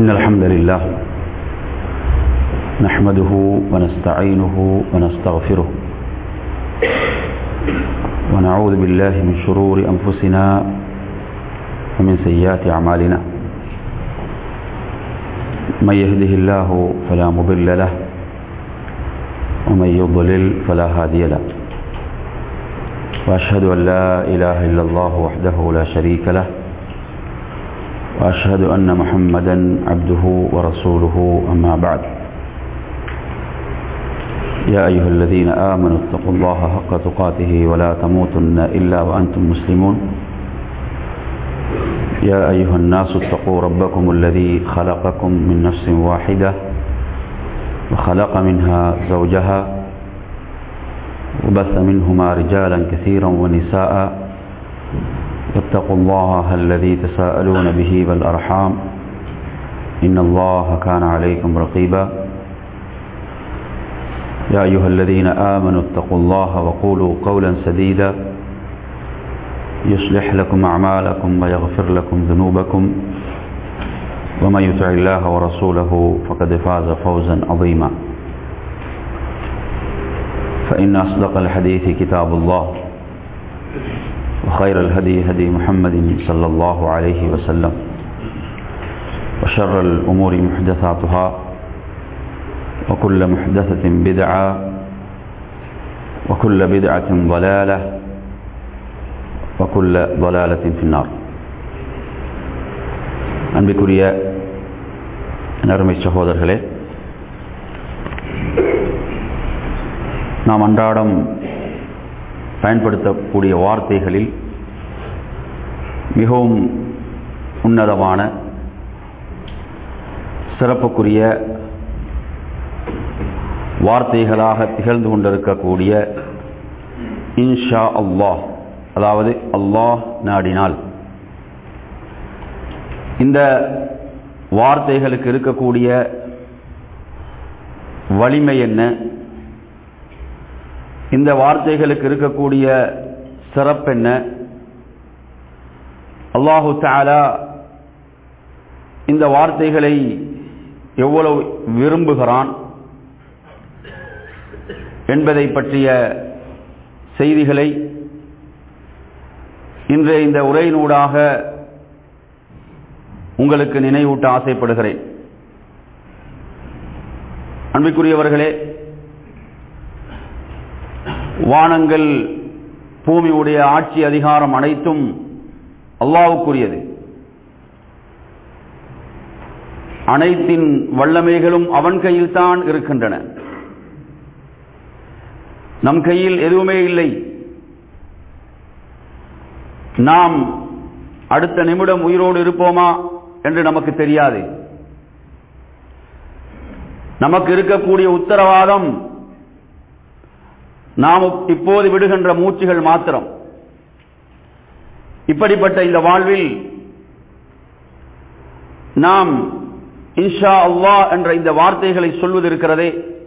إن الحمد لله نحمده ونستعينه ونستغفره ونعوذ بالله من شرور أنفسنا ومن سيئات أعمالنا من يهده الله فلا مضل له ومن يضلل فلا هادي له وأشهد أن لا إله إلا الله وحده لا شريك له وأشهد أن محمدا عبده ورسوله أما بعد يا أيها الذين آمنوا اتقوا الله حق تقاته ولا تموتن إلا وأنتم مسلمون يا أيها الناس اتقوا ربكم الذي خلقكم من نفس واحدة وخلق منها زوجها وبث منهما رجالا كثيرا ونساء واتقوا الله الذي تساءلون به والأرحام إن الله كان عليكم رقيبا يا أيها الذين آمنوا اتقوا الله وقولوا قولا سديدا يصلح لكم أعمالكم ويغفر لكم ذنوبكم ومن يطع الله ورسوله فقد فاز فوزا عظيما فإن أصدق الحديث كتاب الله وخير الهدي هدي محمد صلى الله عليه وسلم وشر الأمور محدثاتها وكل محدثة بدعة وكل بدعة ضلالة وكل ضلالة في النار அன்பிற்குரிய நறுமை சகோதரர்களே நாம் அன்றாடம் பயன்படுத்தக்கூடிய வார்த்தைகளில் மிகவும் உன்னதமான சிறப்புக்குரிய வார்த்தைகளாக திகழ்ந்து கொண்டிருக்கக்கூடிய இன்ஷா அல்லாஹ் அதாவது அல்லாஹ் நாடினால் இந்த வார்த்தைகளுக்கு இருக்கக்கூடிய வலிமை என்ன இந்த வார்த்தைகளுக்கு இருக்கக்கூடிய சிறப்பென்ன அல்லாஹு தாலா இந்த வார்த்தைகளை எவ்வளவு விரும்புகிறான் என்பதை பற்றிய செய்திகளை இன்றைய இந்த உரையினூடாக உங்களுக்கு நினைவூட்ட ஆசைப்படுகிறேன் அன்பிற்குரியவர்களே வானங்கள் பூமியுடைய ஆட்சி அதிகாரம் அனைத்தும் அல்லாவுக்குரியது அனைத்தின் வல்லமைகளும் அவன் கையில் தான் இருக்கின்றன நம் கையில் எதுவுமே இல்லை நாம் அடுத்த நிமிடம் உயிரோடு இருப்போமா என்று நமக்கு தெரியாது நமக்கு இருக்கக்கூடிய உத்தரவாதம் நாம் இப்போது விடுகின்ற மூச்சுகள் மாத்திரம் இப்படிப்பட்ட இந்த வாழ்வில் நாம் இன்ஷா அல்லா என்ற இந்த வார்த்தைகளை சொல்வது இருக்கிறதே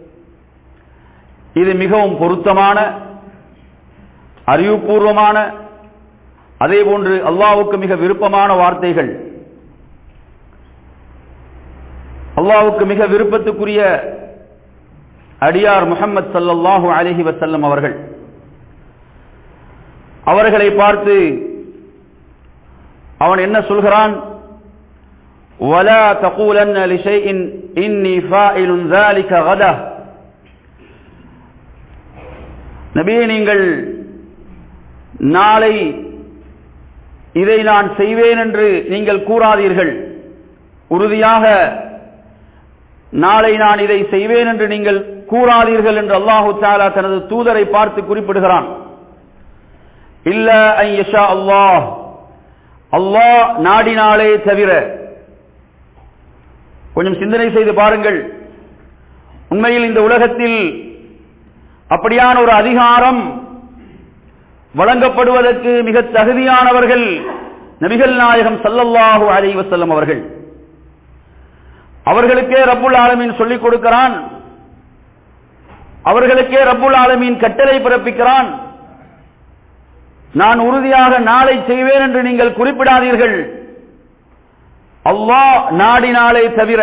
இது மிகவும் பொருத்தமான அறிவுபூர்வமான அதே போன்று அல்லாவுக்கு மிக விருப்பமான வார்த்தைகள் அல்லாவுக்கு மிக விருப்பத்துக்குரிய அடியார் முகமது சல்லாஹூ அலஹி வசல்லம் அவர்கள் அவர்களை பார்த்து அவன் என்ன சொல்கிறான் ولا تقولن لشيء إني فاعل ذلك غدا நபியே நீங்கள் நாளை இதை நான் செய்வேன் என்று நீங்கள் கூறாதீர்கள் உறுதியாக நாளை நான் இதை செய்வேன் என்று நீங்கள் கூறாதீர்கள் என்று அல்லாஹு தாலா தனது தூதரை பார்த்து குறிப்பிடுகிறான் இல்ல ஐயஷா அல்லாஹ் அல்லாஹ் நாடினாலே தவிர கொஞ்சம் சிந்தனை செய்து பாருங்கள் உண்மையில் இந்த உலகத்தில் அப்படியான ஒரு அதிகாரம் வழங்கப்படுவதற்கு மிக தகுதியானவர்கள் நபிகள் நாயகம் சல்லல்லாஹு அலி வசல்லம் அவர்கள் அவர்களுக்கே ரப்புல் ஆலமீன் சொல்லிக் கொடுக்கிறான் அவர்களுக்கே ரப்புல் ஆலமீன் கட்டளை பிறப்பிக்கிறான் நான் உறுதியாக நாளை செய்வேன் என்று நீங்கள் குறிப்பிடாதீர்கள் அல்லாஹ் நாடினாலே தவிர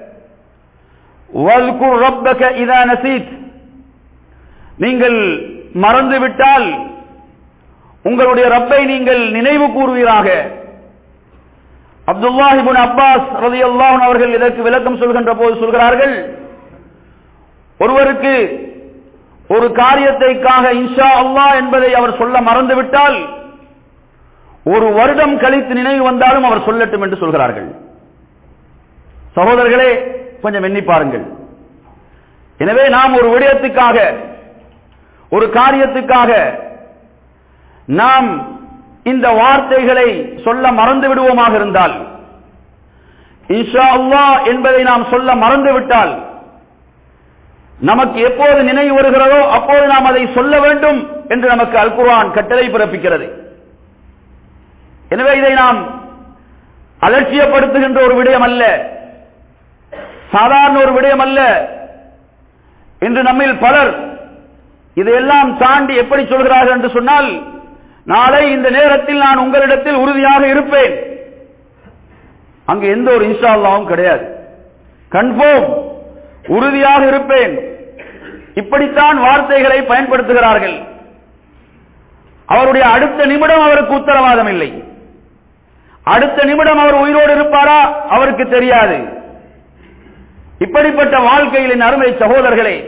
வல்குர் ரப்பக இதா நசீத் நீங்கள் மறந்துவிட்டால் உங்களுடைய ரப்பை நீங்கள் நினைவு கூறுவீராக அப்துல்லாஹிபின் அப்பாஸ் ரதி அல்லாஹன் அவர்கள் இதற்கு விளக்கம் சொல்கின்ற போது சொல்கிறார்கள் ஒருவருக்கு ஒரு காரியத்தைக்காக இன்ஷா அல்லாஹ் என்பதை அவர் சொல்ல மறந்துவிட்டால் ஒரு வருடம் கழித்து நினைவு வந்தாலும் அவர் சொல்லட்டும் என்று சொல்கிறார்கள் சகோதரர்களே கொஞ்சம் எண்ணி பாருங்கள் எனவே நாம் ஒரு விடயத்துக்காக ஒரு காரியத்துக்காக நாம் இந்த வார்த்தைகளை சொல்ல மறந்து விடுவோமாக இருந்தால் இன்ஷா அல்லாஹ் என்பதை நாம் சொல்ல மறந்துவிட்டால் நமக்கு எப்போது நினைவு வருகிறதோ அப்போது நாம் அதை சொல்ல வேண்டும் என்று நமக்கு அல் குர்ஆன் கட்டளை பிறப்பிக்கிறது எனவே இதை நாம் அலட்சியப்படுத்துகின்ற ஒரு விடயம் அல்ல சாதாரண ஒரு விடயம் அல்ல இன்று நம்மில் பலர் இதையெல்லாம் தாண்டி எப்படி சொல்கிறார்கள் என்று சொன்னால் நாளை இந்த நேரத்தில் நான் உங்களிடத்தில் உறுதியாக இருப்பேன் அங்கு எந்த ஒரு இன்ஷா அல்லாவும் கிடையாது கன்ஃபார்ம் உறுதியாக இருப்பேன் இப்படித்தான் வார்த்தைகளை பயன்படுத்துகிறார்கள் அவருடைய அடுத்த நிமிடம் அவருக்கு உத்தரவாதம் இல்லை அடுத்த நிமிடம் அவர் உயிரோடு இருப்பாரா அவருக்கு தெரியாது இப்படிப்பட்ட வாழ்க்கையில் அருமை சகோதரர்களே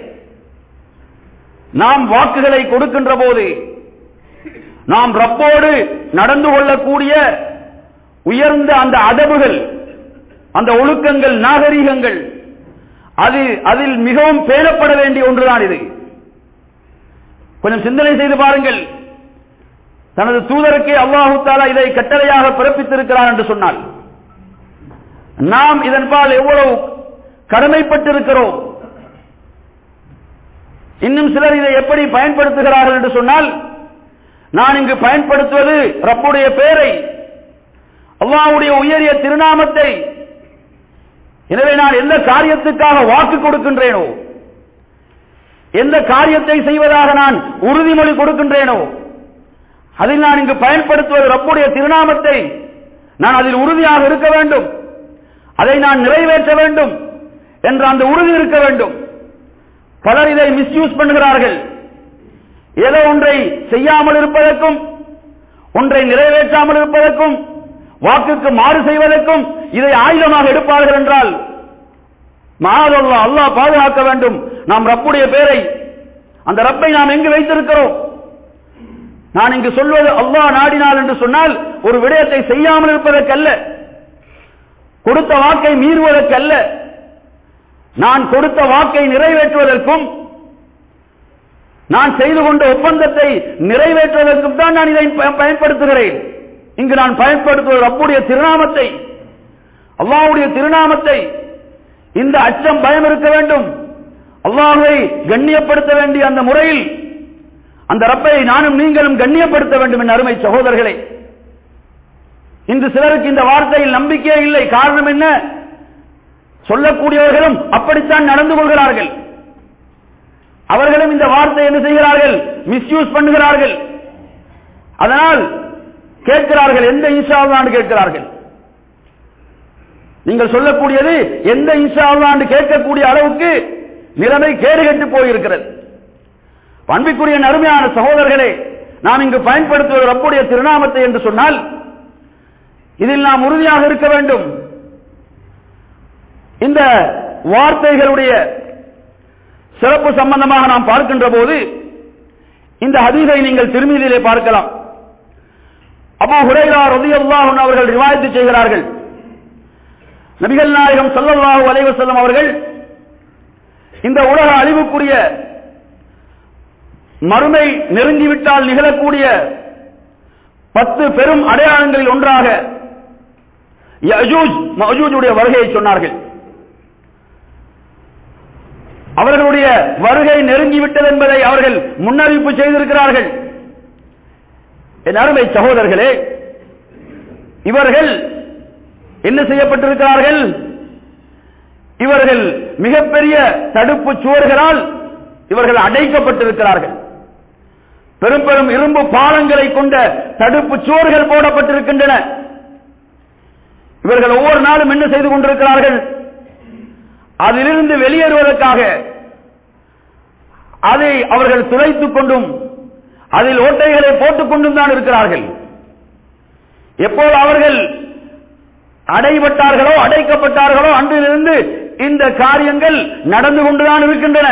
நாம் வாக்குகளை கொடுக்கின்ற போது நாம் ரப்போடு நடந்து கொள்ளக்கூடிய உயர்ந்த அந்த அதவுகள் அந்த ஒழுக்கங்கள் நாகரீகங்கள் அது அதில் மிகவும் பேணப்பட வேண்டிய ஒன்றுதான் இது கொஞ்சம் சிந்தனை செய்து பாருங்கள் தனது தூதருக்கே அல்லாஹு தாலா இதை கட்டளையாக பிறப்பித்திருக்கிறார் என்று சொன்னால் நாம் இதன்பால் எவ்வளவு கடமைப்பட்டிருக்கிறோம் இன்னும் சிலர் இதை எப்படி பயன்படுத்துகிறார்கள் என்று சொன்னால் நான் இங்கு பயன்படுத்துவது ரப்புடைய பெயரை அல்லாவுடைய உயரிய திருநாமத்தை எனவே நான் எந்த காரியத்துக்காக வாக்கு கொடுக்கின்றேனோ எந்த காரியத்தை செய்வதாக நான் உறுதிமொழி கொடுக்கின்றேனோ அதில் நான் இங்கு பயன்படுத்துவது ரப்புடைய திருநாமத்தை நான் அதில் உறுதியாக இருக்க வேண்டும் அதை நான் நிறைவேற்ற வேண்டும் என்ற அந்த உறுதி இருக்க வேண்டும் பலர் இதை மிஸ்யூஸ் பண்ணுகிறார்கள் ஏதோ ஒன்றை செய்யாமல் இருப்பதற்கும் ஒன்றை நிறைவேற்றாமல் இருப்பதற்கும் வாக்குக்கு மாறு செய்வதற்கும் இதை ஆயுதமாக எடுப்பார்கள் என்றால் மகாதல்லா அல்லாஹ் பாதுகாக்க வேண்டும் நாம் ரப்புடைய பேரை அந்த ரப்பை நாம் எங்கு வைத்திருக்கிறோம் நான் இங்கு சொல்வது அல்லாஹ் நாடினால் என்று சொன்னால் ஒரு விடயத்தை செய்யாமல் இருப்பதற்கல்ல கொடுத்த வாக்கை மீறுவதற்கல்ல நான் கொடுத்த வாக்கை நிறைவேற்றுவதற்கும் நான் செய்து கொண்ட ஒப்பந்தத்தை நிறைவேற்றுவதற்கும் தான் நான் இதை பயன்படுத்துகிறேன் இங்கு நான் பயன்படுத்துவது ரப்புடைய திருநாமத்தை அல்லாவுடைய திருநாமத்தை இந்த அச்சம் பயம் இருக்க வேண்டும் அல்லாஹை கண்ணியப்படுத்த வேண்டிய அந்த முறையில் அந்த ரப்பை நானும் நீங்களும் கண்ணியப்படுத்த வேண்டும் என் அருமை சகோதரர்களே இன்று சிலருக்கு இந்த வார்த்தையில் நம்பிக்கையே இல்லை காரணம் என்ன சொல்லக்கூடியவர்களும் அப்படித்தான் நடந்து கொள்கிறார்கள் அவர்களும் இந்த வார்த்தை என்ன செய்கிறார்கள் மிஸ்யூஸ் பண்ணுகிறார்கள் அதனால் கேட்கிறார்கள் எந்த இன்ஷா அல்லாண்டு கேட்கிறார்கள் நீங்கள் சொல்லக்கூடியது எந்த இன்ஷா அல்லாண்டு கேட்கக்கூடிய அளவுக்கு நிலைமை கேடுகட்டு போயிருக்கிறது பண்பிக்குரிய அருமையான சகோதரர்களே நாம் இங்கு பயன்படுத்துவது ரப்புடைய திருநாமத்தை என்று சொன்னால் இதில் நாம் உறுதியாக இருக்க வேண்டும் இந்த வார்த்தைகளுடைய சிறப்பு சம்பந்தமாக நாம் பார்க்கின்ற போது இந்த ஹதீஸை நீங்கள் திருமீதியிலே பார்க்கலாம் அபு ஹுரைரா ரலியல்லாஹு அன்ஹு அவர்கள் ரிவாயத்து செய்கிறார்கள் நபிகள் நாயகம் ஸல்லல்லாஹு அலைஹி வஸல்லம் அவர்கள் இந்த உலக அழிவுக்குரிய மறுமை நெருங்கிவிட்டால் நிகழக்கூடிய பத்து பெரும் அடையாளங்களில் ஒன்றாக யஜூஜ் மஜூஜுடைய வருகையை சொன்னார்கள் அவர்களுடைய வருகை நெருங்கிவிட்டது என்பதை அவர்கள் முன்னறிவிப்பு செய்திருக்கிறார்கள் என் அருமை சகோதரர்களே இவர்கள் என்ன செய்யப்பட்டிருக்கிறார்கள் இவர்கள் மிகப்பெரிய தடுப்பு சுவர்களால் இவர்கள் அடைக்கப்பட்டிருக்கிறார்கள் பெரும் பெரும் இரும்பு பாலங்களை கொண்ட தடுப்பு சுவர்கள் போடப்பட்டிருக்கின்றன இவர்கள் ஒவ்வொரு நாளும் என்ன செய்து கொண்டிருக்கிறார்கள் அதிலிருந்து வெளியேறுவதற்காக அதை அவர்கள் துளைத்துக் கொண்டும் அதில் ஓட்டைகளை போட்டுக் கொண்டும் தான் இருக்கிறார்கள் எப்போது அவர்கள் அடைபட்டார்களோ அடைக்கப்பட்டார்களோ அன்றிலிருந்து இந்த காரியங்கள் நடந்து கொண்டுதான் இருக்கின்றன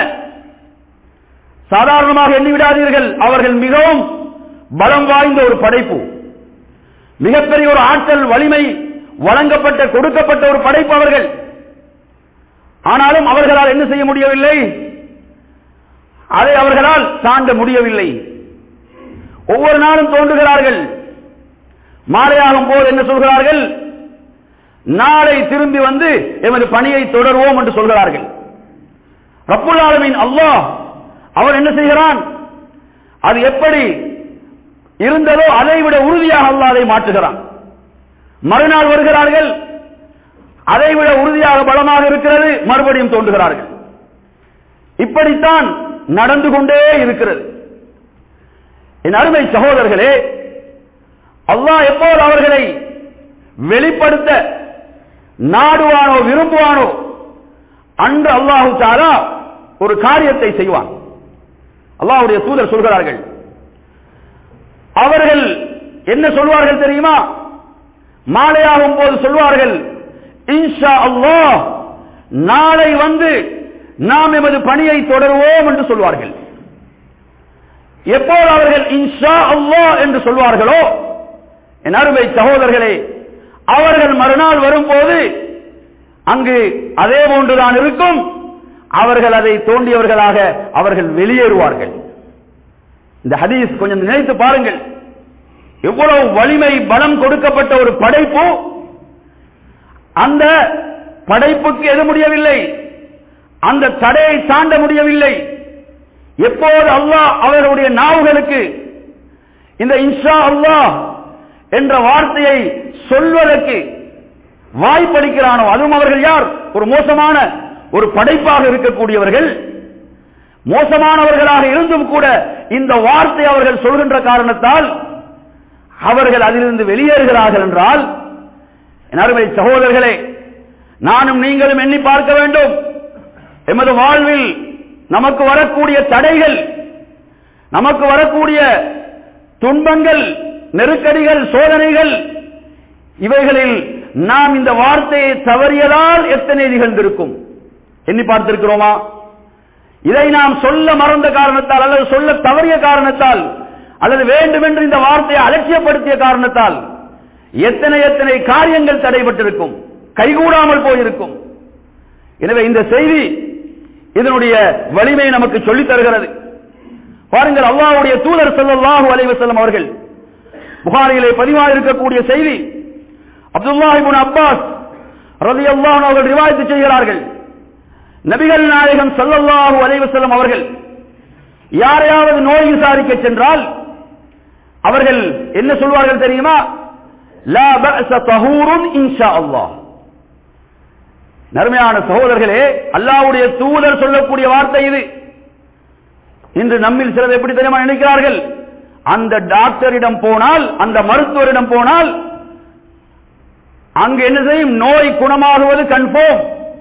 சாதாரணமாக எண்ணிவிடாதீர்கள் அவர்கள் மிகவும் பலம் வாய்ந்த ஒரு படைப்பு மிகப்பெரிய ஒரு ஆற்றல் வலிமை வழங்கப்பட்ட கொடுக்கப்பட்ட ஒரு படைப்பு அவர்கள் ஆனாலும் அவர்களால் என்ன செய்ய முடியவில்லை அதை அவர்களால் தாண்ட முடியவில்லை ஒவ்வொரு நாளும் தோன்றுகிறார்கள் மாலையாகும் போது என்ன சொல்கிறார்கள் நாளை திரும்பி வந்து எமது பணியை தொடர்வோம் என்று சொல்கிறார்கள் ரப்புல் ஆலமீன் அல்லாஹ் அவன் என்ன செய்கிறான் அது எப்படி இருந்ததோ அதை விட உறுதியாக அல்லாஹ் அதை மாற்றுகிறான் மறுநாள் வருகிறார்கள் அதை விட உறுதியாக பலமாக இருக்கிறது மறுபடியும் தோன்றுகிறார்கள் இப்படித்தான் நடந்து கொண்டே இருக்கிறது என் அருமை சகோதரர்களே அல்லாஹ் எப்போது அவர்களை வெளிப்படுத்த நாடுவானோ விரும்புவானோ அன்று அல்லாஹு தாரா ஒரு காரியத்தை செய்வான் அல்லாஹ்வுடைய தூதர் சொல்கிறார்கள் அவர்கள் என்ன சொல்வார்கள் தெரியுமா மாலையாகும் போது சொல்வார்கள் இன்ஷா அல்லாஹ் நாளை வந்து நாம் எமது பணியை தொடருவோம் என்று சொல்வார்கள் எப்போது அவர்கள் இன்ஷா அல்லாஹ் என்று சொல்வார்களோ என் அருமை சகோதரர்களே அவர்கள் மறுநாள் வரும்போது அங்கு அதே போன்றுதான் இருக்கும் அவர்கள் அதை தோண்டியவர்களாக அவர்கள் வெளியேறுவார்கள் இந்த ஹதீஸ் கொஞ்சம் நினைத்து பாருங்கள் எவ்வளவு வலிமை பலம் கொடுக்கப்பட்ட ஒரு படைப்பு அந்த படைப்புக்கு எது முடியவில்லை அந்த தடையை தாண்ட முடியவில்லை எப்போது அல்லாஹ் அவர்களுடைய நாவுகளுக்கு இந்த இன்ஷா அல்லாஹ் என்ற வார்த்தையை சொல்வதற்கு வாய்ப்பளிக்கிறானோ அதுவும் அவர்கள் யார் ஒரு மோசமான ஒரு படைப்பாக இருக்கக்கூடியவர்கள் மோசமானவர்களாக இருந்தும் கூட இந்த வார்த்தை அவர்கள் சொல்கின்ற காரணத்தால் அவர்கள் அதிலிருந்து வெளியேறுகிறார்கள் என்றால் என் அருமை சகோதரர்களே நானும் நீங்களும் எண்ணி பார்க்க வேண்டும் எமது வாழ்வில் நமக்கு வரக்கூடிய தடைகள் நமக்கு வரக்கூடிய துன்பங்கள் நெருக்கடிகள் சோதனைகள் இவைகளில் நாம் இந்த வார்த்தையை தவறியதால் எத்தனை நிகழ்ந்திருக்கும் எண்ணி பார்த்திருக்கிறோமா இதை நாம் சொல்ல மறந்த காரணத்தால் அல்லது சொல்ல தவறிய காரணத்தால் அல்லது வேண்டுமென்று இந்த வார்த்தையை அலட்சியப்படுத்திய காரணத்தால் எத்தனை எத்தனை காரியங்கள் தடைபட்டிருக்கும் கைகூடாமல் போயிருக்கும் எனவே இந்த செய்தி இதனுடைய வலிமை நமக்கு சொல்லித் தருகிறது பாருங்கள் அல்லாஹ்வுடைய தூதர் ஸல்லல்லாஹு அலைஹி வஸல்லம் அவர்கள் புகாரியிலே பதிவாக இருக்கக்கூடிய செய்தி அப்துல்லாஹ் இப்னு அப்பாஸ் ரலியல்லாஹு அன்ஹு அவர்கள் ரிவாயத்து செய்கிறார்கள் நபிகள் நாயகம் ஸல்லல்லாஹு அலைஹி வஸல்லம் அவர்கள் யாரையாவது நோய் விசாரிக்க சென்றால் அவர்கள் என்ன சொல்வார்கள் தெரியுமா லா பஅஸ தஹூருன் இன்ஷா அல்லாஹ் நர்மையான சகோதரர்களே அல்லாஹ்வுடைய தூதர் சொல்லக்கூடிய வார்த்தை இது இன்று நம்மில் சிலர் எப்படி தெரியுமா நினைக்கிறார்கள் அந்த டாக்டரிடம் போனால் அந்த மருத்துவரிடம் போனால் அங்கு என்ன செய்யும் நோய் குணமாகுவது கன்ஃபார்ம்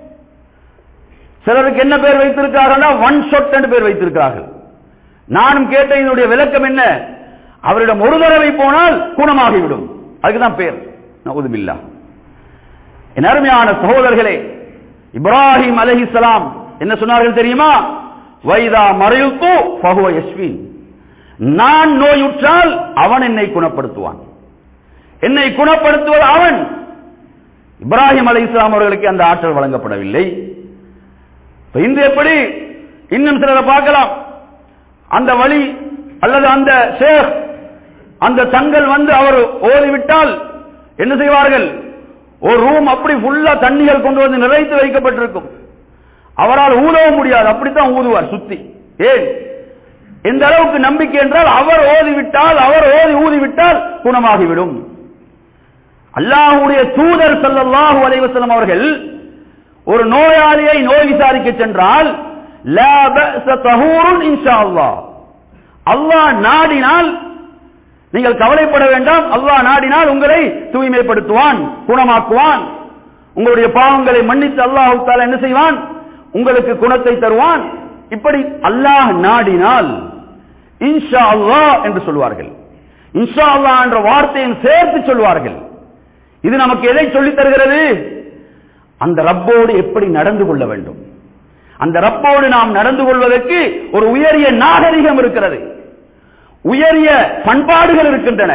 சிலருக்கு என்ன பேர் வைத்திருக்கிறார்கள் ஒன் ஷொட் என்று பேர் வைத்திருக்கிறார்கள் நானும் கேட்ட இதனுடைய விளக்கம் என்ன அவரிடம் ஒரு தடவை போனால் குணமாகிவிடும் அதுக்குதான் பேர் நவுதுபில்லா என் அருமையான சகோதரர்களே இப்ராஹிம் அலைஹிஸ்ஸலாம் என்ன சொன்னார்கள் தெரியுமா வைதா மறையுத்து பகுவ யஸ்வின் நான் நோயுற்றால் அவன் என்னை குணப்படுத்துவான் என்னை குணப்படுத்துவது அவன் இப்ராஹிம் அலை இஸ்லாம் அவர்களுக்கு அந்த ஆற்றல் வழங்கப்படவில்லை இப்ப இன்று எப்படி இன்னும் சிலரை பார்க்கலாம் அந்த வழி அல்லது அந்த ஷேக் அந்த தங்கள் வந்து அவர் ஓதிவிட்டால் என்ன செய்வார்கள் ஒரு ரூம் அப்படி ஃபுல்லா தண்ணிகள் கொண்டு வந்து நிறைத்து வைக்கப்பட்டிருக்கும் அவரால் ஊதவும் முடியாது அப்படித்தான் ஊதுவார் சுத்தி ஏன் எந்த அளவுக்கு நம்பிக்கை என்றால் அவர் ஓதிவிட்டால் அவர் ஓதி ஊதிவிட்டால் குணமாகிவிடும் அல்லாஹுடைய தூதர் ஸல்லல்லாஹு அலைஹி வஸல்லம் அவர்கள் ஒரு நோயாளியை நோய் விசாரிக்க சென்றால் லா பஅஸ தஹூருன் இன்ஷா அல்லாஹ் அல்லாஹ் நாடினால் நீங்கள் கவலைப்பட வேண்டாம் அல்லாஹ் நாடினால் உங்களை தூய்மைப்படுத்துவான் குணமாக்குவான் உங்களுடைய பாவங்களை மன்னித்து அல்லாஹு தாலா என்ன செய்வான் உங்களுக்கு குணத்தை தருவான் இப்படி அல்லாஹ் நாடினால் இன்ஷா அல்லாஹ் என்று சொல்வார்கள் இன்ஷா அல்லாஹ் என்ற வார்த்தையும் சேர்த்து சொல்வார்கள் இது நமக்கு எதை சொல்லித் தருகிறது அந்த ரப்போடு எப்படி நடந்து கொள்ள வேண்டும் அந்த ரப்போடு நாம் நடந்து கொள்வதற்கு ஒரு உயரிய நாகரிகம் இருக்கிறது உயரிய பண்பாடுகள் இருக்கின்றன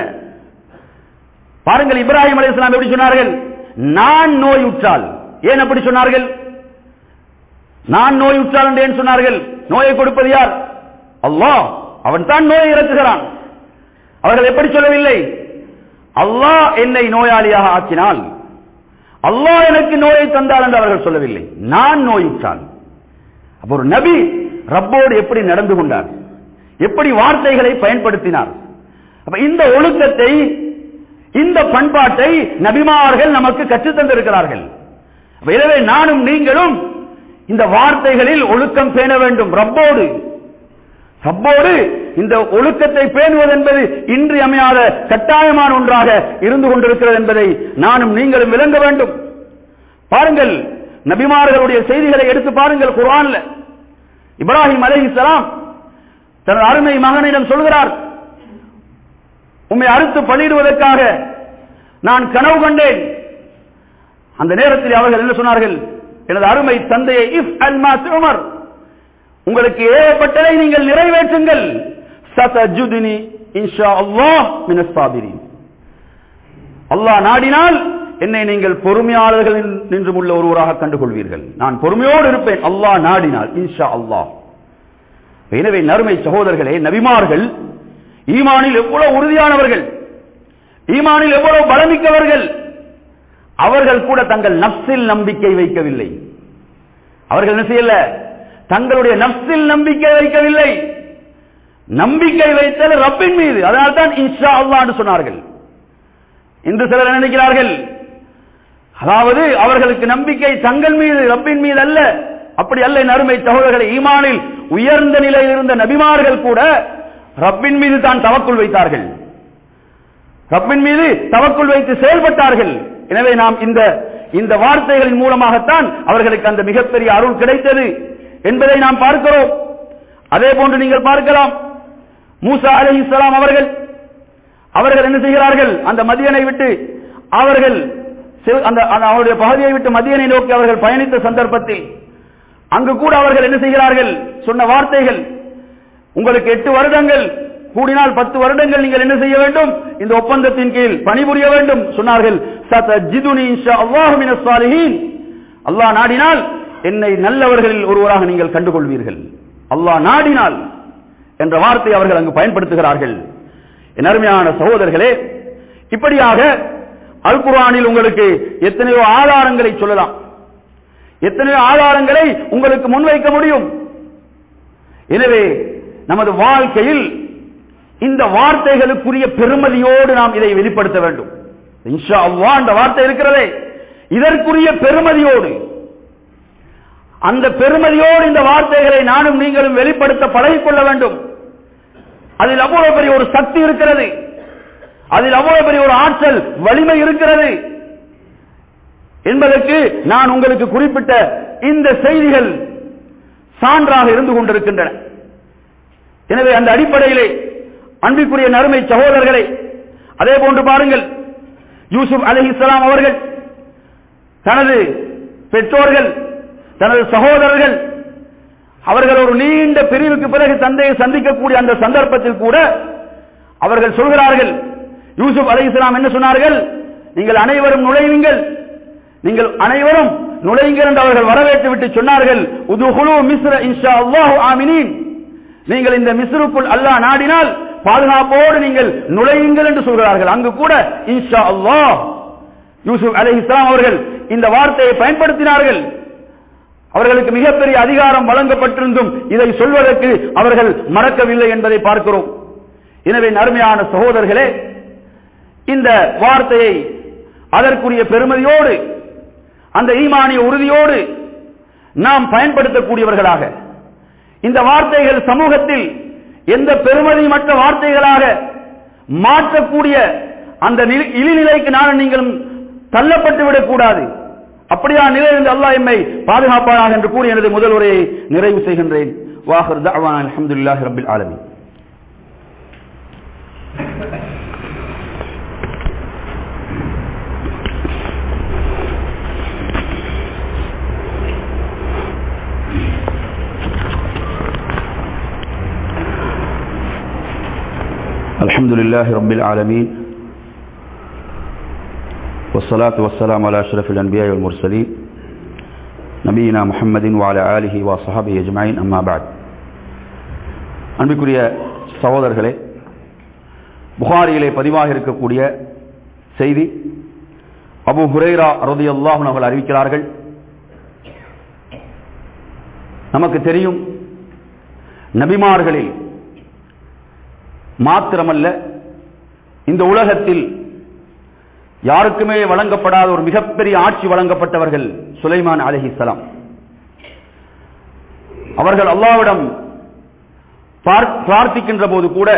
பாருங்கள் இப்ராஹிம் அலைஹிஸ்ஸலாம் எப்படி சொன்னார்கள் நான் நோயுற்றால் ஏன் அப்படி சொன்னார்கள் நான் நோயுற்றால் என்று ஏன் சொன்னார்கள் நோயை கொடுப்பது யார் அல்லாஹ் அவன் தான் நோயை இறக்குகிறான் அவர்கள் எப்படி சொல்லவில்லை அல்லாஹ் என்னை நோயாளியாக ஆக்கினால் அல்லாஹ் எனக்கு நோயை தந்தால் என்று அவர்கள் சொல்லவில்லை நான் நோயுற்றால் அப்ப ஒரு நபி ரப்போடு எப்படி நடந்து கொண்டார் எப்படி வார்த்தைகளை பயன்படுத்தினார் அப்ப இந்த ஒழுக்கத்தை இந்த பண்பாட்டை நபிமார்கள் நமக்கு கற்றுத் தந்திருக்கிறார்கள் அப்ப எனவே நானும் நீங்களும் இந்த வார்த்தைகளில் ஒழுக்கம் பேண வேண்டும் ரப்போடு ரப்போடு இந்த ஒழுக்கத்தை பேணுவது என்பது இன்றி அமையாத கட்டாயமான ஒன்றாக இருந்து கொண்டிருக்கிறது என்பதை நானும் நீங்களும் விளங்க வேண்டும் பாருங்கள் நபிமார்களுடைய செய்திகளை எடுத்து பாருங்கள் குர்ஆன்ல இப்ராஹிம் அலைஹிஸ்ஸலாம் தனது அருமை மகனிடம் சொல்கிறார் உம்மை அறுத்து பலியிடுவதற்காக நான் கனவு கண்டேன் அந்த நேரத்தில் அவர்கள் என்ன சொன்னார்கள் எனது அருமை தந்தையை இஃப் அல் உமர் உங்களுக்கு ஏவப்பட்டதை நீங்கள் நிறைவேற்றுங்கள் சதஜுதினி இன்ஷா அல்லாஹ் மினஸ் சாபிரின் அல்லாஹ் நாடினால் என்னை நீங்கள் பொறுமையாளர்கள் நின்றும் உள்ள ஒருவராக கண்டுகொள்வீர்கள் நான் பொறுமையோடு இருப்பேன் அல்லாஹ் நாடினால் இன்ஷா அல்லாஹ் எனவே நறுமை சகோதரர்களே நபிமார்கள் ஈமானில் எவ்வளவு உறுதியானவர்கள் ஈமானில் எவ்வளவு பலமிக்கவர்கள் அவர்கள் கூட தங்கள் நப்சில் நம்பிக்கை வைக்கவில்லை அவர்கள் என்ன செய்யல தங்களுடைய நப்சில் நம்பிக்கை வைக்கவில்லை நம்பிக்கை வைத்தல் ரப்பின் மீது அதனால் தான் இன்ஷா அல்லாஹ் என்று சொன்னார்கள் இன்று சிலர் நினைக்கிறார்கள் அதாவது அவர்களுக்கு நம்பிக்கை தங்கள் மீது ரப்பின் மீது அல்ல அப்படி அல்ல என் அருமை சகோதரர்களை ஈமானில் உயர்ந்த நிலையில் இருந்த நபிமார்கள் கூட ரப்பின் மீது தான் தவக்குள் வைத்தார்கள் ரப்பின் மீது தவக்குள் வைத்து செயல்பட்டார்கள் எனவே நாம் இந்த இந்த வார்த்தைகளின் மூலமாகத்தான் அவர்களுக்கு அந்த மிகப்பெரிய அருள் கிடைத்தது என்பதை நாம் பார்க்கிறோம் அதே போன்று நீங்கள் பார்க்கலாம் மூசா அலி இஸ்லாம் அவர்கள் அவர்கள் என்ன செய்கிறார்கள் அந்த மதியனை விட்டு அவர்கள் செல்- அந்த அந்த அவருடைய பகுதியை விட்டு மதியனை நோக்கி அவர்கள் பயணித்த சந்தர்ப்பத்தில் அங்கு கூட அவர்கள் என்ன செய்கிறார்கள் சொன்ன வார்த்தைகள் உங்களுக்கு எட்டு வருடங்கள் கூடினால் பத்து வருடங்கள் நீங்கள் என்ன செய்ய வேண்டும் இந்த ஒப்பந்தத்தின் கீழ் பணிபுரிய வேண்டும் சொன்னார்கள் சதஜிதுனி இன்ஷா அல்லாஹு மினஸ் சாலிஹீன் அல்லாஹ் நாடினால் என்னை நல்லவர்களில் ஒருவராக நீங்கள் கண்டுகொள்வீர்கள் அல்லாஹ் நாடினால் என்ற வார்த்தை அவர்கள் அங்கு பயன்படுத்துகிறார்கள் என் அருமையான சகோதரர்களே இப்படியாக அல் குர்ஆனில் உங்களுக்கு எத்தனையோ ஆதாரங்களை சொல்லலாம் எத்தனையோ ஆதாரங்களை உங்களுக்கு முன்வைக்க முடியும் எனவே நமது வாழ்க்கையில் இந்த வார்த்தைகளுக்குரிய பெருமதியோடு நாம் இதை வெளிப்படுத்த வேண்டும் இன்ஷா அல்லாஹ் என்ற வார்த்தை இருக்கிறதே இதற்குரிய பெருமதியோடு அந்த பெருமதியோடு இந்த வார்த்தைகளை நானும் நீங்களும் வெளிப்படுத்த பழகிக்கொள்ள வேண்டும் அதில் அவ்வளவு பெரிய ஒரு சக்தி இருக்கிறது அதில் அவ்வளவு பெரிய ஒரு ஆற்றல் வலிமை இருக்கிறது என்பதற்கு நான் உங்களுக்கு குறிப்பிட்ட இந்த செய்திகள் சான்றாக இருந்து கொண்டிருக்கின்றன எனவே அந்த அடிப்படையிலே அன்பிற்குரிய நறுமை சகோதரர்களை அதே போன்று பாருங்கள் யூசுப் அலிஹிஸ்லாம் அவர்கள் தனது பெற்றோர்கள் தனது சகோதரர்கள் அவர்கள் ஒரு நீண்ட பிரிவுக்கு பிறகு தந்தையை சந்திக்கக்கூடிய அந்த சந்தர்ப்பத்தில் கூட அவர்கள் சொல்கிறார்கள் யூசுப் அலைஹிஸ்ஸலாம் என்ன சொன்னார்கள் நீங்கள் அனைவரும் நுழைவீங்கள் நீங்கள் அனைவரும் நுழையுங்கள் என்று அவர்கள் வரவேற்று விட்டு சொன்னார்கள் உதுகுலு மிஸ்ர இன்ஷா அல்லாஹு ஆமினீன் நீங்கள் இந்த மிஸ்ருக்குள் அல்லாஹ் நாடினால் பாதுகாப்போடு நீங்கள் நுழையுங்கள் என்று சொல்கிறார்கள் அங்கு கூட இன்ஷா அல்லாஹ் யூசுப் அலைஹிஸ்ஸலாம் அவர்கள் இந்த வார்த்தையை பயன்படுத்தினார்கள் அவர்களுக்கு மிகப்பெரிய அதிகாரம் வழங்கப்பட்டிருந்தும் இதை சொல்வதற்கு அவர்கள் மறக்கவில்லை என்பதை பார்க்கிறோம் எனவே நறுமையான சகோதரர்களே இந்த வார்த்தையை அதற்குரிய பெருமதியோடு அந்த ஈமானிய உறுதியோடு நாம் பயன்படுத்தக்கூடியவர்களாக இந்த வார்த்தைகள் சமூகத்தில் எந்த பெருமதிமற்ற வார்த்தைகளாக மாற்றக்கூடிய அந்த நிலை- இழிநிலைக்கு நானும் நீங்களும் தள்ளப்பட்டு விடக்கூடாது அப்படியா நிலையிலிருந்து அல்லாஹ் எம்மை பாதுகாப்பானாக என்று கூறி எனது முதல் உரையை நிறைவு செய்கின்றேன் வாஹர் தஅவானா அல்ஹம்துலில்லாஹி ரப்பில் ஆலமீன் الحمد لله رب العالمين والصلاة والسلام على أشرف الأنبياء والمرسلين نبينا محمد وعلى آله وصحبه أجمعين أما بعد அன்பிற்குரிய சகோதரர்களே புகாரியிலே பதிவாக இருக்கக்கூடிய செய்தி அபு ஹுரைரா ரதியல்லாஹு அவர்கள் அறிவிக்கிறார்கள் நமக்கு தெரியும் நபிமார்களில் மாத்திரமல்ல இந்த உலகத்தில் யாருக்குமே வழங்கப்படாத ஒரு மிகப்பெரிய ஆட்சி வழங்கப்பட்டவர்கள் சுலைமான் அலைஹிஸ்ஸலாம் அவர்கள் அல்லாவிடம் பார்- பிரார்த்திக்கின்ற போது கூட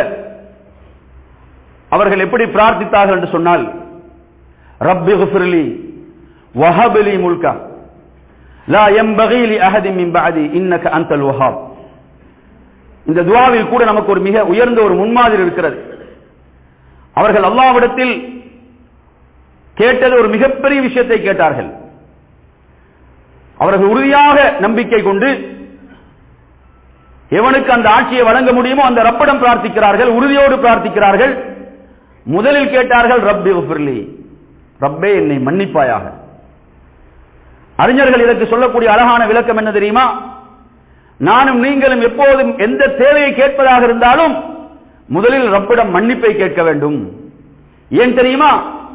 அவர்கள் எப்படி பிரார்த்தித்தார்கள் என்று சொன்னால் ரப்பி குஃபிர்லி வஹபிலி முல்கா லா யம்பகி லி அஹதின் மின் பஅதி இன்னக அன்தல் வஹாப் இந்த துவாவில் கூட நமக்கு ஒரு மிக உயர்ந்த ஒரு முன்மாதிரி இருக்கிறது அவர்கள் அல்லாவிடத்தில் கேட்டது ஒரு மிகப்பெரிய விஷயத்தை கேட்டார்கள் அவர்கள் உறுதியாக நம்பிக்கை கொண்டு எவனுக்கு அந்த ஆட்சியை வழங்க முடியுமோ அந்த ரப்பிடம் பிரார்த்திக்கிறார்கள் உறுதியோடு பிரார்த்திக்கிறார்கள் முதலில் கேட்டார்கள் ரப்பி உஃபிர்லி ரப்பே என்னை மன்னிப்பாயாக அறிஞர்கள் இதற்கு சொல்லக்கூடிய அழகான விளக்கம் என்ன தெரியுமா நானும் நீங்களும் எப்போதும் எந்த தேவையை கேட்பதாக இருந்தாலும் முதலில் ரப்பிடம் மன்னிப்பை கேட்க வேண்டும் ஏன் தெரியுமா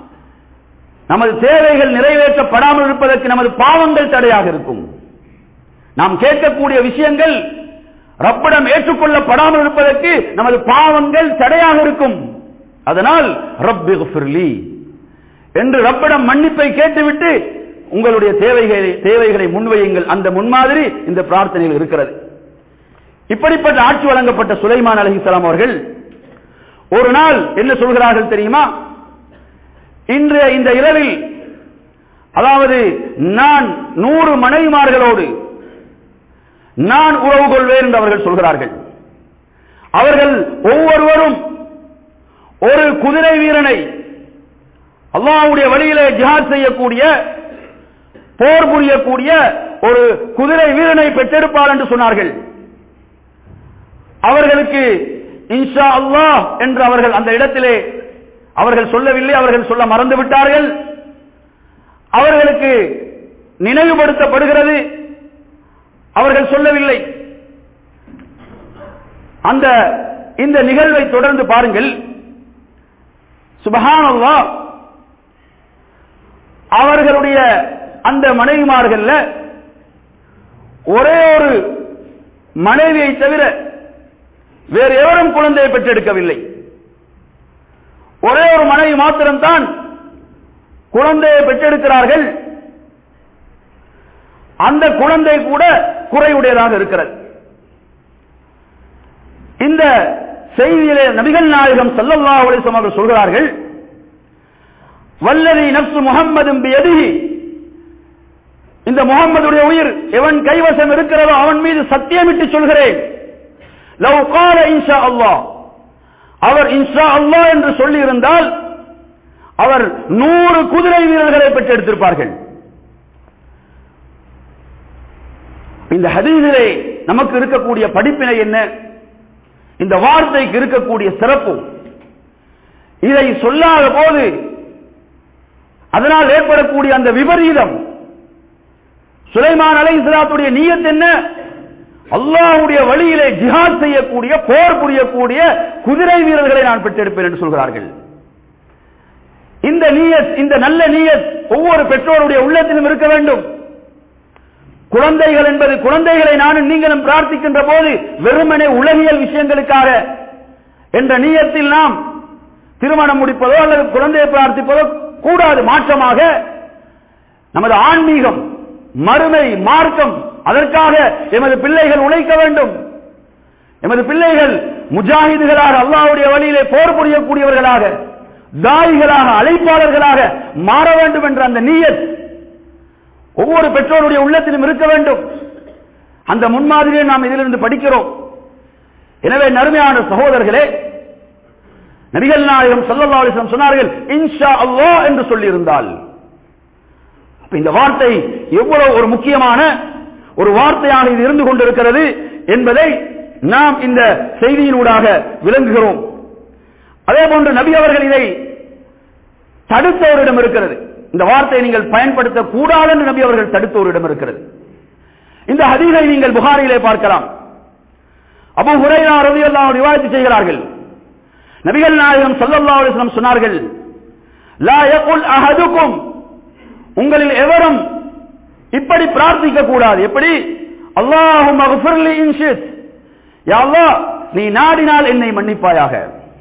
நமது தேவைகள் நிறைவேற்றப்படாமல் இருப்பதற்கு நமது பாவங்கள் தடையாக இருக்கும் நாம் கேட்கக்கூடிய விஷயங்கள் ரப்பிடம் ஏற்றுக்கொள்ளப்படாமல் இருப்பதற்கு நமது பாவங்கள் தடையாக இருக்கும் அதனால் ரப்பி குஃபிர்லி என்று ரப்பிடம் மன்னிப்பை கேட்டுவிட்டு உங்களுடைய தேவைகளை தேவைகளை முன்வையுங்கள் அந்த முன்மாதிரி இந்த பிரார்த்தனையில் இருக்கிறது இப்படிப்பட்ட ஆட்சி வழங்கப்பட்ட சுலைமான் அலைஹிஸ்ஸலாம் அவர்கள் ஒரு நாள் என்ன சொல்கிறார்கள் தெரியுமா இன்றைய இந்த இரவில் அதாவது நான் நூறு மனைவிமார்களோடு நான் உறவு கொள்வேன் என்று அவர்கள் சொல்கிறார்கள் அவர்கள் ஒவ்வொருவரும் ஒரு குதிரை வீரனை அல்லாஹ்வுடைய வழியிலே ஜிஹாத் செய்யக்கூடிய போர் புரியக்கூடிய ஒரு குதிரை வீரனை பெற்றெடுப்பார் என்று சொன்னார்கள் அவர்களுக்கு இன்ஷா அல்லாஹ் என்று அவர்கள் அந்த இடத்திலே அவர்கள் சொல்லவில்லை அவர்கள் சொல்ல மறந்து விட்டார்கள் அவர்களுக்கு நினைவுபடுத்தப்படுகிறது அவர்கள் சொல்லவில்லை அந்த இந்த நிகழ்வை தொடர்ந்து பாருங்கள் சுபஹானல்லாஹ் அவர்களுடைய அந்த மனைவிமார்கள்ல ஒரே ஒரு மனைவியை தவிர வேறு எவரும் குழந்தையை பெற்றெடுக்கவில்லை ஒரே ஒரு மனைவி மாத்திரம்தான் குழந்தையை பெற்றெடுக்கிறார்கள் அந்த குழந்தை கூட குறைவுடையதாக இருக்கிறது இந்த செய்தியிலே நபிகள் நாயகம் ஸல்லல்லாஹு அலைஹி வஸல்லம் அவர்கள் சொல்கிறார்கள் வல்லதி நப்சு முஹம்மதும் பியதிஹி இந்த முகம்மதுடைய உயிர் எவன் கைவசம் இருக்கிறதோ அவன் மீது சத்தியமிட்டு சொல்கிறேன் லவ் கால இன்ஷா அல்லாஹ் அவர் இன்ஷா அல்லாஹ் என்று சொல்லி இருந்தால் அவர் நூறு குதிரை வீரர்களை பெற்றெடுத்திருப்பார்கள் இந்த ஹதீஸிலே நமக்கு இருக்கக்கூடிய படிப்பினை என்ன இந்த வார்த்தைக்கு இருக்கக்கூடிய சிறப்பு இதை சொல்லாத போது அதனால் ஏற்படக்கூடிய அந்த விபரீதம் சுலைமான் அலை இஸ்லாத்துடைய நீயத் என்ன அல்லாஹ்வுடைய வழியிலே ஜிஹாத் செய்யக்கூடிய போர் புரியக்கூடிய குதிரை வீரர்களை நான் பெற்றெடுப்பேன் என்று சொல்கிறார்கள் இந்த நீயத் இந்த நல்ல நீயத் ஒவ்வொரு பெற்றோருடைய உள்ளத்திலும் இருக்க வேண்டும் குழந்தைகள் என்பது குழந்தைகளை நானும் நீங்களும் பிரார்த்திக்கின்ற போது வெறுமனே உலகியல் விஷயங்களுக்காக என்ற நீயத்தில் நாம் திருமணம் முடிப்பதோ அல்லது குழந்தையை பிரார்த்திப்பதோ கூடாது மாற்றமாக நமது ஆன்மீகம் மறுமை மார்க்கம் அதற்காக எமது பிள்ளைகள் உழைக்க வேண்டும் எமது பிள்ளைகள் முஜாஹிதுகளாக அல்லாஹ்வுடைய வழியிலே போர் புரியக்கூடியவர்களாக தாயிகளாக அழைப்பாளர்களாக மாற வேண்டும் என்ற அந்த நீயத் ஒவ்வொரு பெற்றோருடைய உள்ளத்திலும் இருக்க வேண்டும் அந்த முன்மாதிரியை நாம் இதிலிருந்து படிக்கிறோம் எனவே நறுமையான சகோதரர்களே நபிகள் நாயகம் ஸல்லல்லாஹு அலைஹி வஸல்லம் சொன்னார்கள் இன்ஷா அல்லாஹ் என்று சொல்லியிருந்தால் அப்ப இந்த வார்த்தை எவ்வளவு ஒரு முக்கியமான ஒரு வார்த்தையாக இது இருந்து கொண்டிருக்கிறது என்பதை நாம் இந்த செய்தியினூடாக விளங்குகிறோம் அதே போன்று நபி அவர்கள் இதை தடுத்தவரிடம் இருக்கிறது இந்த வார்த்தையை நீங்கள் பயன்படுத்த கூடாது என்று நபி அவர்கள் தடுத்தவரிடம் இருக்கிறது இந்த ஹதீஸை நீங்கள் புகாரிலே பார்க்கலாம் அபு ஹுரைரா ரலியல்லாஹு அன்ஹு ரிவாயத் செய்கிறார்கள் நபிகள் நாயகம் ஸல்லல்லாஹு அலைஹி வஸல்லம் சொன்னார்கள் லா யகுல் அஹதுக்கும் உங்களில் எவரும் இப்படி பிரார்த்திக்க கூடாது எப்படி அல்லாஹும் மக்ஃபிர்லி இன் ஷித் யா அல்லாஹ் நீ நாடினால் என்னை மன்னிப்பாயாக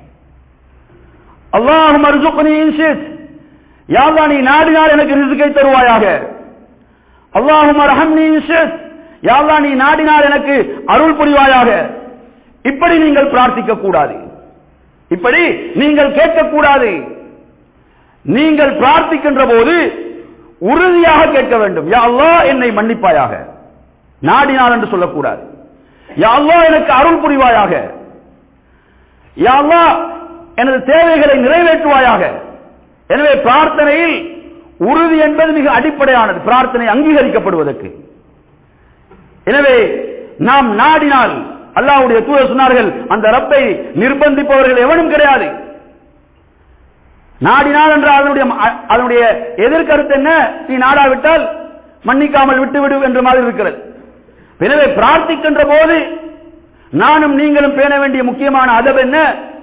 அல்லாஹும் அர்சுக்னி இன் ஷித் யா அல்லாஹ் நீ நாடினால் எனக்கு ரிஸ்கை தருவாயாக அல்லாஹும் அர்ஹம்னி இன் ஷித் யா அல்லாஹ் நீ நாடினால் எனக்கு அருள் புரிவாயாக இப்படி நீங்கள் பிரார்த்திக்க கூடாது இப்படி நீங்கள் கேட்கக்கூடாது நீங்கள் பிரார்த்திக்கின்ற போது உறுதியாக கேட்க வேண்டும் யா அல்லாஹ் என்னை மன்னிப்பாயாக நாடினால் என்று சொல்லக்கூடாது யா அல்லாஹ் எனக்கு அருள் புரிவாயாக யா அல்லாஹ் எனது தேவைகளை நிறைவேற்றுவாயாக எனவே பிரார்த்தனையில் உறுதி என்பது மிக அடிப்படையானது பிரார்த்தனை அங்கீகரிக்கப்படுவதற்கு எனவே நாம் நாடினால் அல்லாஹ்வுடைய தூதர் சொன்னார்கள் அந்த ரப்பை நிர்பந்திப்பவர்கள் எவனும் கிடையாது நாடினால் என்றால் அதனுடைய அதனுடைய எதிர்கருத்து என்ன நீ நாடாவிட்டால் மன்னிக்காமல் விட்டுவிடு என்ற மாதிரி இருக்கிறது எனவே பிரார்த்திக்கின்ற போது நானும் நீங்களும் பேண வேண்டிய முக்கியமான அதப் என்ன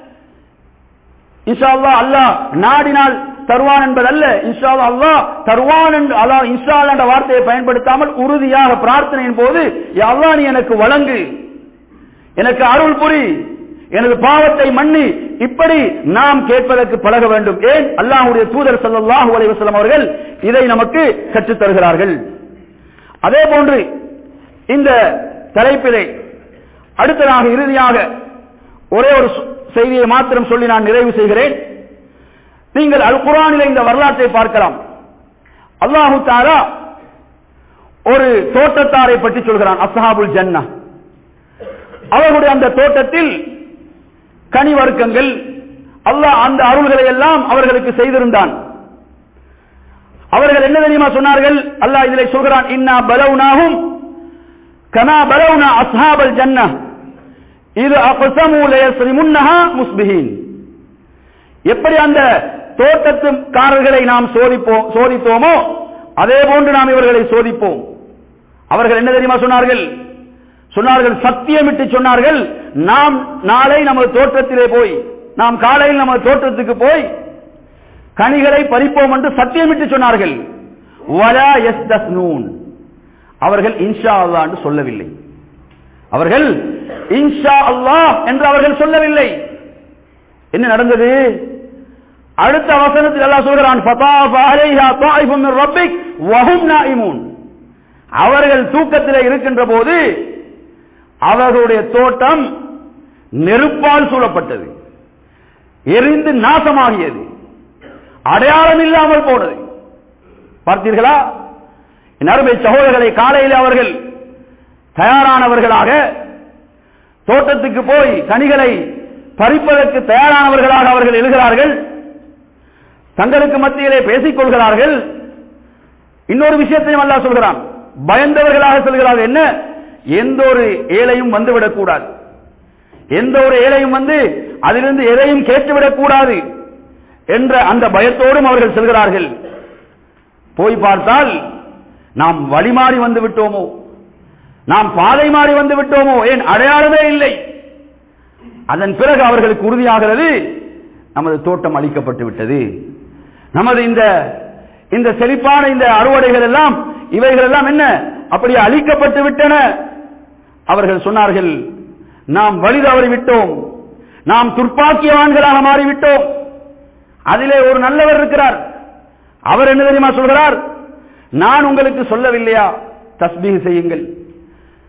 இன்ஷா அல்லாஹ் அல்லாஹ் நாடினால் தருவான் என்பதல்ல இன்ஷா அல்லாஹ் தருவான் என்று அல்லாஹ் இன்ஷா அல்லாஹ் என்ற வார்த்தையை பயன்படுத்தாமல் உறுதியாக பிரார்த்தனையின் போது யா அல்லாஹ் நீ எனக்கு வழங்கு எனக்கு அருள் புரி எனது பாவத்தை மன்னி இப்படி நாம் கேட்பதற்கு பழக வேண்டும் ஏன் அல்லாஹ்வுடைய தூதர் ஸல்லல்லாஹு அலைஹி வஸல்லம் அவர்கள் இதை நமக்கு கற்றுத் தருகிறார்கள் அதே போன்று இந்த தலைப்பிலே அடுத்ததாக இறுதியாக ஒரே ஒரு செய்தியை மாத்திரம் சொல்லி நான் நிறைவு செய்கிறேன் நீங்கள் அல் குரானிலே இந்த வரலாற்றை பார்க்கலாம் அல்லாஹு தாரா ஒரு தோட்டத்தாரை பற்றி சொல்கிறான் அஸ்ஹாபுல் ஜன்னா அவர்களுடைய அந்த தோட்டத்தில் கனி வர்க்கங்கள் அல்லாஹ் அந்த அருள்களை எல்லாம் அவர்களுக்கு செய்திருந்தான் அவர்கள் என்ன தெரியுமா சொன்னார்கள் அல்லாஹ் இதில் சொல்கிறான் இன்னா பலவுனாகும் கனா பலவுனா அஸ்ஹாபல் ஜன்னா இது அகசமு லயஸ்ரிமுன்னஹா முஸ்பிஹீன் எப்படி அந்த தோட்டத்துக்காரர்களை நாம் சோதிப்போம் சோதித்தோமோ அதே போன்று நாம் இவர்களை சோதிப்போம் அவர்கள் என்ன தெரியுமா சொன்னார்கள் சொன்னார்கள் சத்தியமிட்டு சொன்னார்கள் நாம் நாளை நமது தோட்டத்திலே போய் நாம் காலையில் நமது தோட்டத்துக்கு போய் கனிகளை பறிப்போம் என்று சத்தியமிட்டு சொன்னார்கள் வலா யஸ்தஸ்னூன் அவர்கள் இன்ஷா அல்லாஹ் என்று சொல்லவில்லை அவர்கள் இன்ஷா அல்லாஹ் என்று அவர்கள் சொல்லவில்லை என்ன நடந்தது அடுத்த வசனத்தில் அல்லாஹ் சொல்கிறான் ஃபதாஃப அலைஹா தாயிஃபும் மின் ரப்பிக் வஹும் நாயிமூன் அவர்கள் தூக்கத்திலே இருக்கின்ற போது அவர்களுடைய தோட்டம் நெருப்பால் சூழப்பட்டது எரிந்து நாசமாகியது அடையாளம் இல்லாமல் போனது பார்த்தீர்களா என் அருமை சகோதரர்களை காலையில் அவர்கள் தயாரானவர்களாக தோட்டத்துக்கு போய் கனிகளை பறிப்பதற்கு தயாரானவர்களாக அவர்கள் எழுகிறார்கள் தங்களுக்கு மத்தியிலே பேசிக் கொள்கிறார்கள் இன்னொரு விஷயத்தையும் அல்லா சொல்கிறான் பயந்தவர்களாக சொல்கிறார்கள் என்ன எந்த ஒரு ஏழையும் வந்துவிடக் கூடாது எந்த ஒரு ஏழையும் வந்து அதிலிருந்து எதையும் கேட்டுவிடக் கூடாது என்ற அந்த பயத்தோடும் அவர்கள் செல்கிறார்கள் போய் பார்த்தால் நாம் வழி மாறி வந்து விட்டோமோ நாம் பாதை மாறி வந்து விட்டோமோ ஏன் அடையாளமே இல்லை அதன் பிறகு அவர்களுக்கு உறுதியாகிறது நமது தோட்டம் அளிக்கப்பட்டு விட்டது நமது இந்த இந்த செழிப்பான இந்த அறுவடைகள் எல்லாம் இவைகள் எல்லாம் என்ன அப்படி அழிக்கப்பட்டு விட்டன அவர்கள் சொன்னார்கள் நாம் வழி தவறி விட்டோம் நாம் துர்ப்பாக்கியவான்களாக மாறிவிட்டோம் அதிலே ஒரு நல்லவர் இருக்கிறார் அவர் என்ன தெரியுமா சொல்கிறார் நான் உங்களுக்கு சொல்லவில்லையா தஸ்பீக செய்யுங்கள்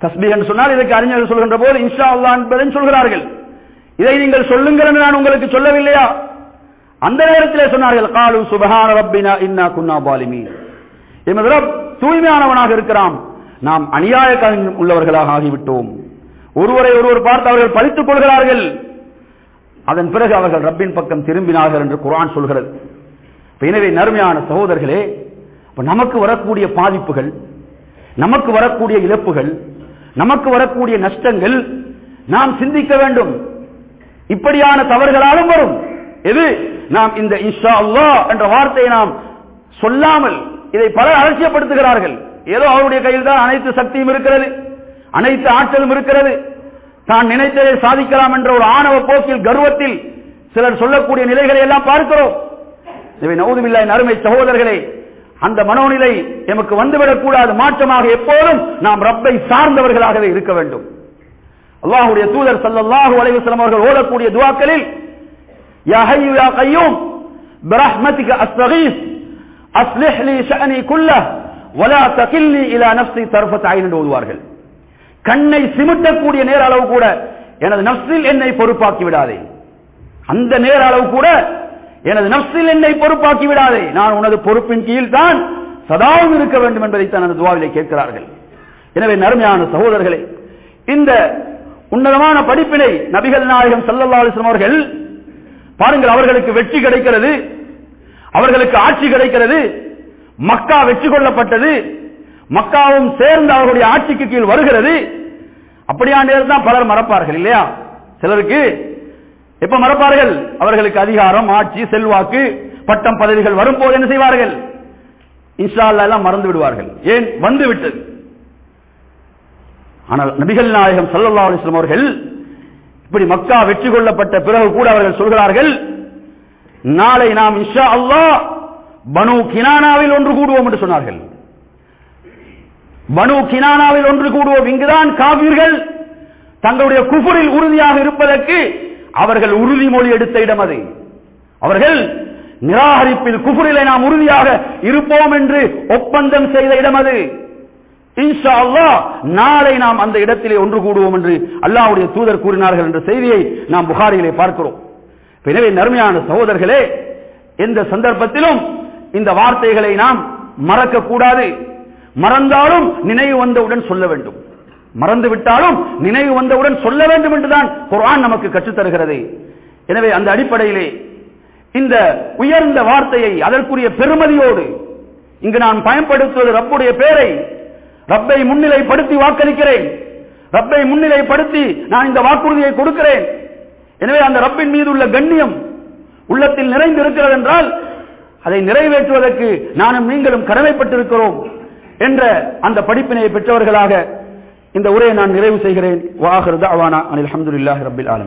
தஸ்பீஹ் என்று சொன்னால் இதற்கு அறிஞர்கள் சொல்கின்ற போது இன்ஷா அல்லாஹ் என்பதை சொல்கிறார்கள் இதை நீங்கள் சொல்லுங்கள் என்று நான் உங்களுக்கு சொல்லவில்லையா அந்த நேரத்திலே சொன்னார்கள் காலு சுபஹான ரப்பினா இன்னா குன்னா பாலிமீன் எமது ரப் தூய்மையானவனாக இருக்கிறான் நாம் அநியாயக்காரன் உள்ளவர்களாக ஆகிவிட்டோம் ஒருவரை ஒருவர் பார்த்து அவர்கள் பழித்துக் கொள்கிறார்கள் அதன் பிறகு அவர்கள் ரப்பின் பக்கம் திரும்பினார்கள் என்று குர்ஆன் சொல்கிறது இப்ப எனவே நறுமையான சகோதரர்களே இப்ப நமக்கு வரக்கூடிய பாதிப்புகள் நமக்கு வரக்கூடிய இழப்புகள் நமக்கு வரக்கூடிய நஷ்டங்கள் நாம் சிந்திக்க வேண்டும் இப்படியான தவறுகளாலும் வரும் எது நாம் இந்த இன்ஷா அல்லாஹ் என்ற வார்த்தையை நாம் சொல்லாமல் இதை பலர் அலட்சியப்படுத்துகிறார்கள் ஏதோ அவருடைய கையில் தான் அனைத்து சக்தியும் இருக்கிறது அனைத்து ஆற்றலும் இருக்கிறது தான் நினைத்ததை சாதிக்கலாம் என்ற ஒரு ஆணவ போக்கில் கர்வத்தில் சிலர் சொல்லக்கூடிய நிலைகளை எல்லாம் பார்க்கிறோம் இவை நவுதுபில்லாயின் அருமை சகோதரர்களே அந்த மனோநிலை எமக்கு வந்துவிடக் கூடாது மாற்றமாக எப்போதும் நாம் ரப்பை சார்ந்தவர்களாகவே இருக்க வேண்டும் அல்லாஹ்வுடைய தூதர் ஸல்லல்லாஹு அலைஹி வஸல்லம் அவர்கள் ஓதக்கூடிய துஆக்களில் யா ஹய்யு யா கய்யூம் برحمتك استغيث اصلح لي شأني كله ولا تكلني الى نفسي طرفة عين என்று ஓதுவார்கள் கண்ணை சிமிட்டக்கூடிய நேர அளவு கூட எனது நஃப்ஸில் என்னை பொறுப்பாக்கி விடாதே அந்த நேர அளவு கூட எனது நஃப்ஸில் என்னை பொறுப்பாக்கி விடாதே நான் உனது பொறுப்பின் கீழ் தான் சதாவும் இருக்க வேண்டும் என்பதை தான் அந்த துவாவிலே கேட்கிறார்கள் எனவே நறுமையான சகோதரர்களே இந்த உன்னதமான படிப்பினை நபிகள் நாயகம் ஸல்லல்லாஹு அலைஹி வஸல்லம் அவர்கள் பாருங்கள் அவர்களுக்கு வெற்றி கிடைக்கிறது அவர்களுக்கு ஆட்சி கிடைக்கிறது மக்கா வெற்றி கொள்ளப்பட்டது மக்காவும் சேர்ந்து அவர்களுடைய ஆட்சிக்கு கீழ் வருகிறது அப்படியான நேரம் தான் பலர் மறப்பார்கள் இல்லையா சிலருக்கு எப்ப மறப்பார்கள் அவர்களுக்கு அதிகாரம் ஆட்சி செல்வாக்கு பட்டம் பதவிகள் வரும்போது என்ன செய்வார்கள் இன்ஷா அல்லாஹ் எல்லாம் மறந்து விடுவார்கள் ஏன் வந்து விட்டது ஆனால் நபிகள் நாயகம் ஸல்லல்லாஹு அலைஹி வஸல்லம் அவர்கள் இப்படி மக்கா வெற்றி கொள்ளப்பட்ட பிறகு கூட அவர்கள் சொல்கிறார்கள் நாளை நாம் இன்ஷா அல்லாஹ் பனு கினானாவில் ஒன்று கூடுவோம் என்று சொன்னார்கள் பனு கினானாவில் ஒன்று கூடுவோம் இங்குதான் காவிர்கள் தங்களுடைய குஃபுரில் உறுதியாக இருப்பதற்கு அவர்கள் உறுதிமொழி எடுத்த இடம் அது அவர்கள் நிராகரிப்பில் குஃபுரிலே நாம் உறுதியாக இருப்போம் என்று ஒப்பந்தம் செய்த இடம் அது இன்ஷா அல்லாஹ் நாளை நாம் அந்த இடத்திலே ஒன்று கூடுவோம் என்று அல்லாஹ்வுடைய தூதர் கூறினார்கள் என்ற செய்தியை நாம் புகாரிலே பார்க்கிறோம் எனவே நறுமையான சகோதரர்களே எந்த சந்தர்ப்பத்திலும் இந்த வார்த்தைகளை நாம் மறக்க கூடாது மறந்தாலும் நினைவு வந்தவுடன் சொல்ல வேண்டும் மறந்து விட்டாலும் நினைவு வந்தவுடன் சொல்ல வேண்டும் என்றுதான் குர்ஆன் நமக்கு கற்றுத் தருகிறது எனவே அந்த அடிப்படையிலே இந்த உயர்ந்த வார்த்தையை அதற்குரிய பெருமதியோடு இங்கு நான் பயன்படுத்துவது ரப்புடைய பேரை ரப்பை முன்னிலைப்படுத்தி வாக்களிக்கிறேன் ரப்பை முன்னிலைப்படுத்தி நான் இந்த வாக்குறுதியை கொடுக்கிறேன் எனவே அந்த ரப்பின் மீது உள்ள கண்ணியம் உள்ளத்தில் நிறைந்து இருக்கிறது என்றால் அதை நிறைவேற்றுவதற்கு நானும் நீங்களும் கடமைப்பட்டிருக்கிறோம் என்ற அந்த படிப்பினை பெற்றவர்களாக இந்த உரையை நான் நிறைவு செய்கிறேன் வாஹர் தாவானா அனில் அஹமதுல்லாஹி ரபில் ஆலம்